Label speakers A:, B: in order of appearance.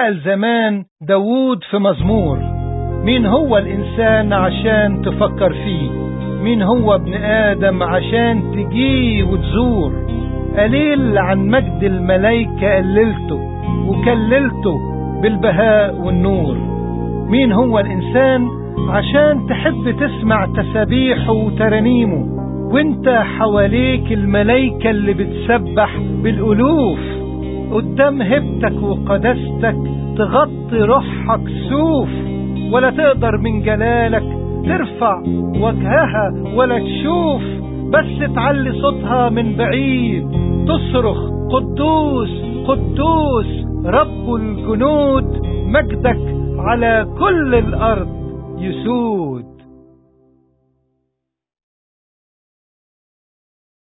A: سأل زمان داوود في مزمور مين هو الإنسان عشان تفكر فيه مين هو ابن آدم عشان تجيه وتزور قليل عن مجد الملايكة قللته وكللته بالبهاء والنور مين هو الإنسان عشان تحب تسمع تسابيحه وترانيمه وانت حواليك الملايكة اللي بتسبح بالألوف قدام هبتك وقدستك تغطي روحك سوف ولا تقدر من جلالك ترفع وجهها ولا تشوف بس تعلي صوتها من بعيد تصرخ قدوس قدوس رب الجنود مجدك على كل الأرض يسوع